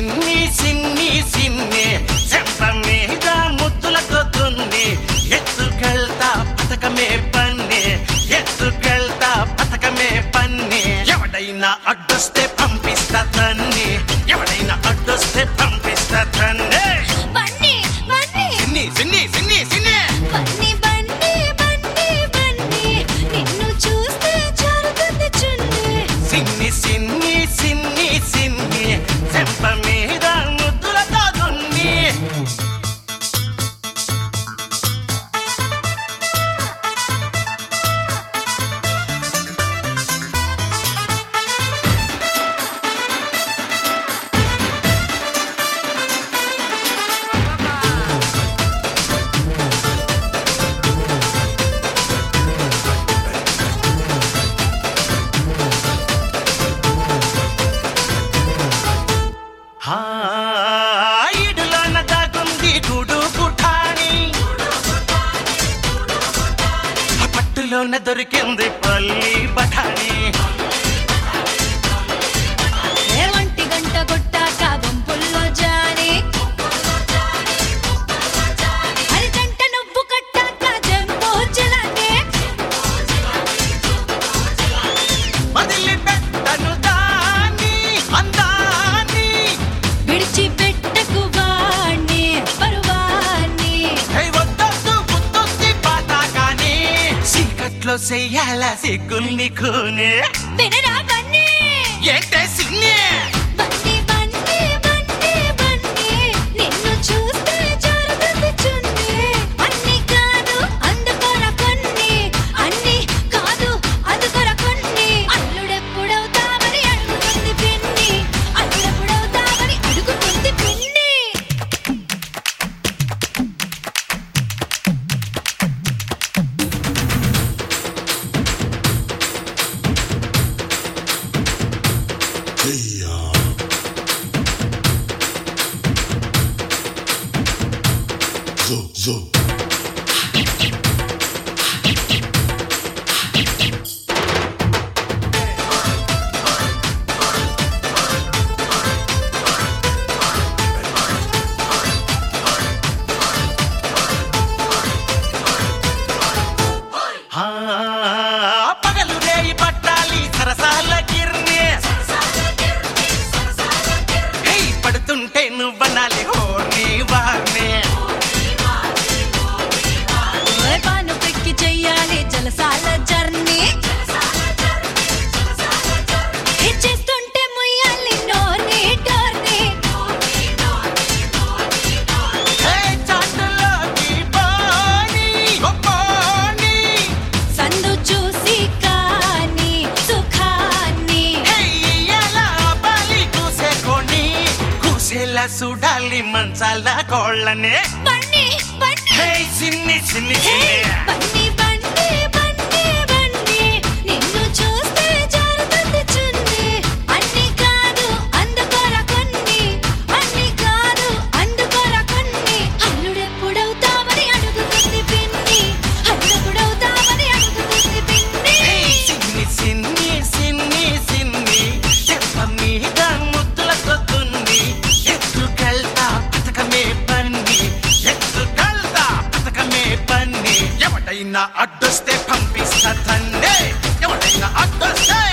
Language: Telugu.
సిన్ని సిన్ని సిన్ని చెంప మీద ముద్దులతో దున్ని ఎత్తుకెళ్తా పథకమే పన్ని ఎత్తుకెళ్తా పథకమే పన్ని ఎవడైనా అడ్డొస్తే పంపిస్తా తన్ని ఎవడైనా అడ్డొస్తే పంపిస్తా తన్ని బన్నీ బన్నీ సిన్ని సిన్ని సిన్ని సిన్ని బన్నీ బన్నీ బన్నీ బన్నీ నిన్ను చూస్తే జారుతుంది చున్నీ సిన్ని సిన్ని సిన్ని సిన్ని చెంప మీద ముద్దులతో దున్ని ఈడులోన దాగుంది గూడు పుఠాని ఆ పట్టులోన దొరికింది పల్లి బఠాని ఏ ఒంటి గంట కొట్టాక గుంపుల్లో జారి అరిగంట నువ్వు కట్టాక జంబో జలానే వదిలి పెట్టను దాన్ని అందాన్ని విడిచిపెట్టకు వాణ్ణి పరువాన్ని హే వద్దొద్దు గుర్తొచ్చి పాత కానీ చీకట్లో చెయ్యాల సిగ్గుల్ని కూనే వినరా బన్నీ ఏంటే సిన్ని బన్నీ బన్నీ బన్నీ బన్నీ నిన్ను చూస్తే జారుతుంది చున్నీ అన్ని కాదు అందుకోర కొన్ని అన్ని కాదు అందుకోర కొన్ని అల్లుడెప్పుడవుతావని అడుగుతుంది పిన్ని అల్లుడెప్పుడవుతావని అడుగుతుంది పిన్ని Zo, zo. ఆ, పగలు రేయి పట్టాలి సరసాల గిర్ని హే, పడుతుంటే నువ్వనాలి హోర్ని వార్ని ఓయ్ పాను పెక్కి చెయ్యాలి జలసాల జర్నీ ఇచ్చేస్తుంటే ముయ్యాలి నోర్ని టోర్ని హే, చాటులోకి పోనీ, ఓ పోనీ. సందు చూసి కాని సుఖాన్ని హే, ఇయ్యాల బలి కూసేకొని, కూసేలా చూడాలి మంచాల కోళ్ళనే బన్నీ బన్నీ హే సిన్ని సిన్ని హే, సిన్ని బన్నీ బన్నీ బన్నీ బన్నీ నిన్ను చూస్తే జారుతుంది చున్నీ అన్ని కాదు అందుకోర కొన్ని అన్ని కాదు అందుకోర కొన్ని అల్లుడెప్పుడవుతామని అడుగుతుంది పిన్ని అల్లుడెప్పుడవుతామని అడుగుతుంది పిన్ని సిన్ని సిన్ని సిన్ని సిన్ని చెంప మీద ముద్దులతో దున్ని ఎత్తుకెళ్తా పథకమే పన్ని ఎత్తుకెళ్తా పథకమే పన్ని ఎవడైనా అడ్డొస్తే పంపిస్తా తన్నే ఎవడైనా అడ్డొస్తే